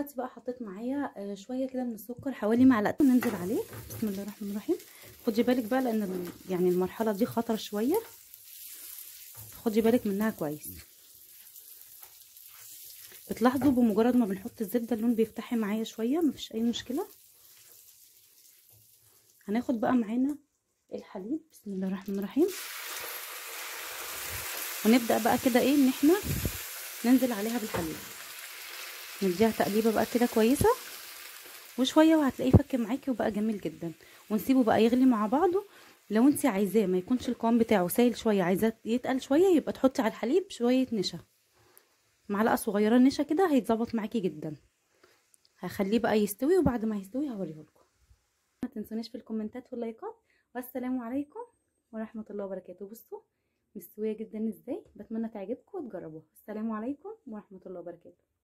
دلوقتي بقى حطيت معايا آه، شويه كده من السكر حوالي معلقتين ننزل عليه بسم الله الرحمن الرحيم خدي بالك بقى لان ال- يعني المرحله دي خطر شويه خدي بالك منها كويس بتلاحظوا بمجرد ما بنحط الزبده اللون بيفتحي معايا شويه مفيش اي مشكله هناخد بقى معانا الحليب بسم الله الرحمن الرحيم ونبدا بقى كده ايه ان احنا ننزل عليها بالحليب نديها تقليبه بقى كده كويسه وشويه وهتلاقيه فك معاكي وبقى جميل جدا ونسيبه بقى يغلي مع بعضه لو انت عايزاه ما يكونش القوام بتاعه سايل شويه عايزاه يتقل شويه يبقى تحطي على الحليب شويه نشا معلقه صغيره نشا كده هيتظبط معاكي جدا هخليه بقى يستوي وبعد ما يستوي هوريه لكم ما تنسونيش في الكومنتات واللايكات والسلام عليكم ورحمه الله وبركاته بصوا مستويه جدا ازاي بتمنى تعجبكم وتجربوها السلام عليكم ورحمه الله وبركاته